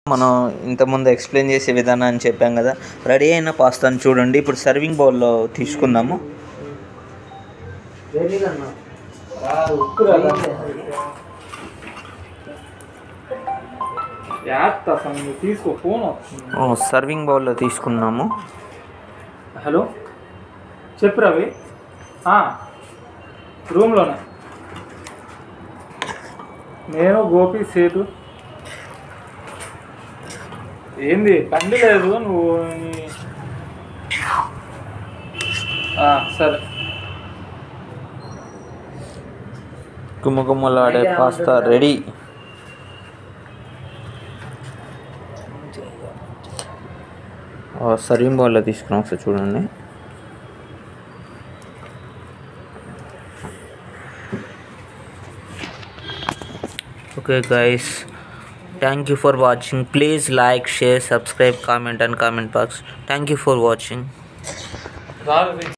మనం ఇంతకుముందు ఎక్స్ప్లెయిన్ చేసే విధానాన్ని చెప్పాం కదా రెడీ అయిన పాస్తాను చూడండి ఇప్పుడు సర్వింగ్ బౌల్లో తీసుకుందాము యాత్త సంగతి తీసుకో ఫోన్ వస్తుంది ఓ, సర్వింగ్ బౌల్లో తీసుకున్నాము హలో చెప్పు రవి ఆ, రూమ్లోనే నేను గోపి సేటు ఏంది బండి లేదు నువ్వు నీ- ఆ, సరే గుమ్మగుమ్మలాడే పాస్తా రెడీ సర్వింగ్ బౌల్లో తీసుకున్నాం ఒకసారి చూడండి okay guys thank you for watching please like share subscribe comment and comment box thank you for watching రాదు